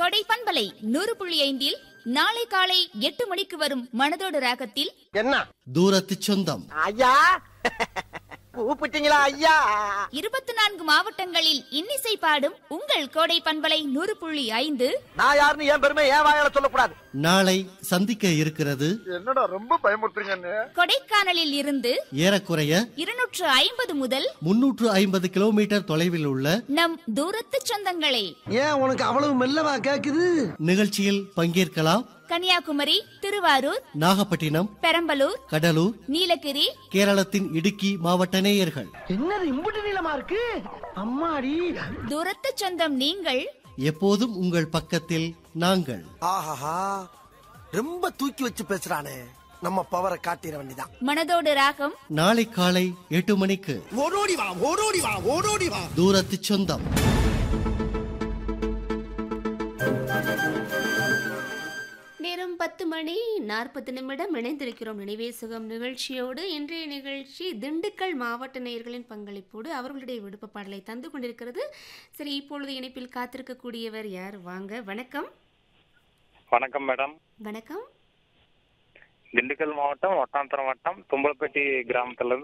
கொடை பண்பலை நூறு புள்ளி ஐந்தில் நாளை காலை எட்டு மணிக்கு வரும் மனதோடு ராகத்தில் என்ன தூரத்து சொந்தம் ஐயா கூப்பிட்டீங்களா ஐயா இருபத்தி நான்கு மாவட்டங்களில் இன்னிசை பாடும் உங்கள் கோடை பண்பலை நூறு புள்ளி ஐந்து நான் யாருன்னு என் பெருமை என் வாயால சொல்லக்கூடாது நாளை சந்திக்க இருக்கிறது என்னடா ரொம்ப பயமுறுத்துறீங்கன்னு கொடைக்கானலில் இருந்து ஏறக்குறைய இருநூற்று ஐம்பது முதல் முன்னூற்று ஐம்பது கிலோமீட்டர் தொலைவில் உள்ள நம் தூரத்து சொந்தங்களே ஏன் உனக்கு அவ்வளவு மெல்லவா கேக்குது நிகழ்ச்சியில் பங்கேற்கலாம் கன்னியாகுமரி திருவாரூர் நாகப்பட்டினம் பெரம்பலூர் கடலூர் நீலகிரி கேரளத்தின் இடுக்கி மாவட்ட நேயர்கள் என்னது இம்புட்டு நீளமா இருக்கு அம்மாடி தூரத்து சொந்தம் நீங்கள் எப்போதும் உங்கள் பக்கத்தில் நாங்கள் ஆஹாஹா ரொம்ப தூக்கி வச்சு பேசுறானே நம்ம பவரை காட்டிட வேண்டிதான் மனதோடு ராகம் நாளை காலை எட்டு மணிக்கு ஓடோடி வா ஓடோடி வா ஓடோடி வா தூரத்து சொந்தம் நேரம் பத்து மணி நாற்பது நிமிடம் இணைந்திருக்கிறோம் நினைவே சுகம் நிகழ்ச்சியோடு இன்றைய நிகழ்ச்சி திண்டுக்கல் மாவட்ட நேயர்களின் பங்களிப்போடு அவர்களுடைய விடுப்பு பாடலை தந்து கொண்டிருக்கிறது சரி இப்பொழுது இணைப்பில் காத்திருக்கக்கூடியவர் யார் வாங்க வணக்கம் வணக்கம் மேடம் வணக்கம் திண்டுக்கல் மாவட்டம் ஒட்டாந்தரம் வட்டம் தும்பலப்பட்டி கிராமத்துல இருந்து